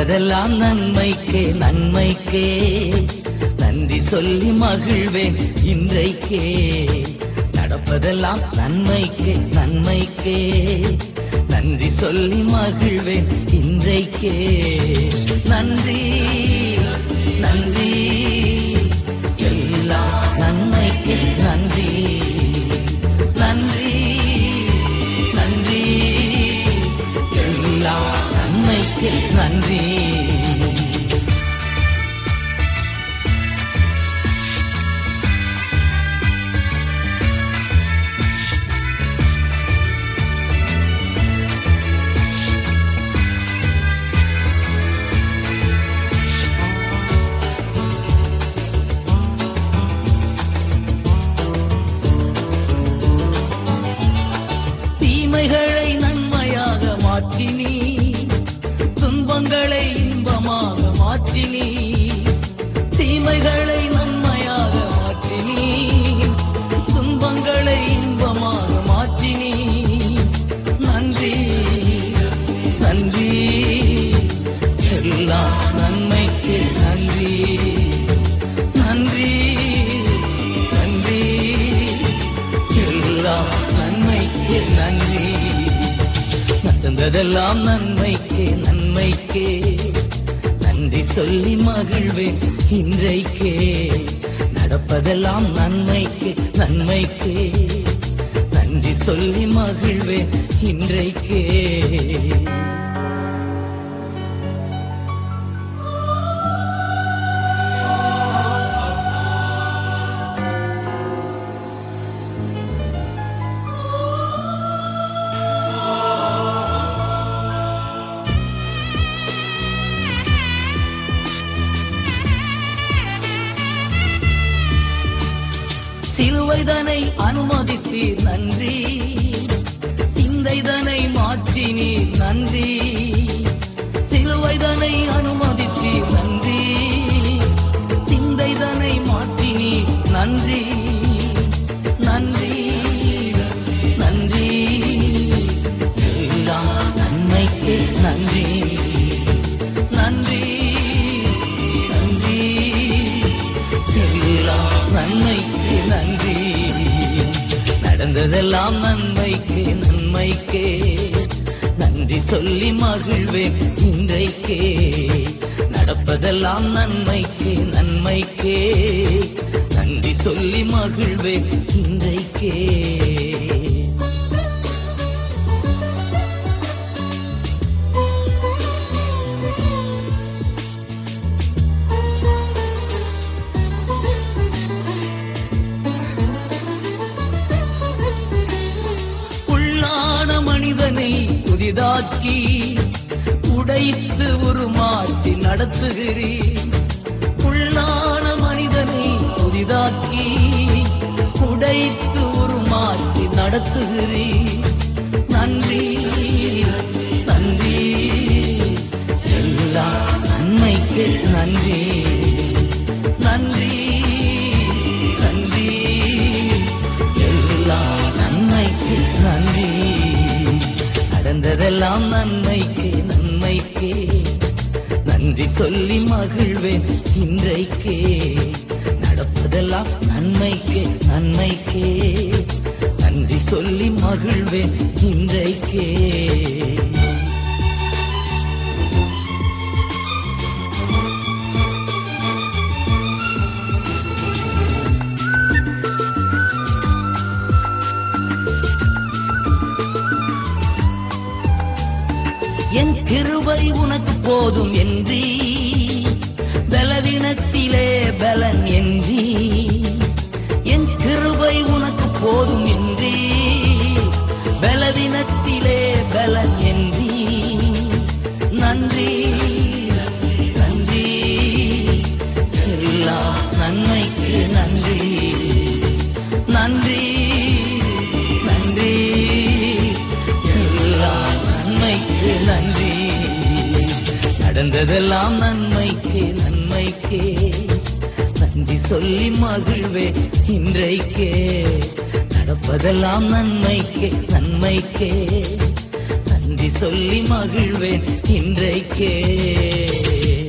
நடந்ததெல்லாம் நன்மைக்கே நன்மைக்கே நன்றி சொல்லி மகிழ்வேன் இன்றைக்கே நடப்பதெல்லாம் நன்மைக்கே நன்மைக்கே நன்றி சொல்லி மகிழ்வேன் இன்றைக்கே நன்றி நன்றி எல்லாம் நன்மைக்கு நன்றி நன்றி நன்றி எல்லாம் நன்மைக்கு நன்றி தீமைகளை நன்மையாக மாற்றினி துன்பங்களை இன்பமாக மாற்றினி தீமைகளை நன்மையாக மாற்றினி துன்பங்களை இன்பமாக மாற்றினி நன்றி நன்றி எல்லாம் நன்மைக்கு நன்றி நன்றி நன்றி எல்லாம் நன்மைக்கு நன்றி நடந்ததெல்லாம் நன்மைக்கு நன்மைக்கே நன்றி சொல்லி மகிழ்வேன் இன்றைக்கே நடப்பதெல்லாம் நன்மைக்கு நன்மைக்கே நன்றி சொல்லி மகிழ்வேன் இன்றைக்கே சிலுவைதனை அனுமதித்தீர் நன்றி சிந்தைதனை மாற்றினீர் நன்றி சிலுவைதனை அனுமதித்தீர் நன்றி சிந்தைதனை மாற்றினீர் நன்றி நன்றி நன்றி எல்லாம் நன்மைக்கு நன்றி நன்றி நன்றி எல்லாம் நன்மைக்கு நன்றி நடந்ததெல்லாம் நன்மைக்கு நன்மைக்கே நன்றி சொல்லி மகிழ்வேன் இன்றைக்கே நடப்பதெல்லாம் நன்மைக்கு நன்மைக்கே நன்றி சொல்லி மகிழ்வேன் இன்றைக்கே உள்ளான மனிதனை புதிதாக்கி உடைத்து உருமாற்றி நடத்துகிறேன் உள்ளான மனிதனை புதிதாக்கி உடைத்து உருமாற்றி நடத்துகிறேன் நன்றி நன்றி எல்லா நன்மைக்கு நன்றி நன்றி நன்றி எல்லா நன்மைக்கு நன்றி நடந்ததெல்லாம் நன்மைக்கு நன்மைக்கே நன்றி சொல்லி மகிழ்வேன் இன்றைக்கே நடப்பதெல்லாம் நன்மைக்கு நன்மைக்கே நன்றி சொல்லி மகிழ்வேன் இன்றைக்கே என் கிருபை உனக்கு போதும் என்றி பலவீனத்திலே பலன் என்றி என் கிருபை உனக்கு போதும் என்றி பலவீனத்திலே பலன் என்றி நன்றி நன்றி எல்லா நன்மைக்கு நன்றி நன்றி நன்றி எல்லா நன்மைக்கு நன்றி நடந்ததெல்லாம் நன்மைக்கு நன்மைக்கே நன்றி சொல்லி மகிழ்வே இன்றைக்கே நடப்பதெல்லாம் நன்மைக்கே நன்மைக்கே நன்றி நன்றி சொல்லி மகிழ்வேன் இன்றைக்கே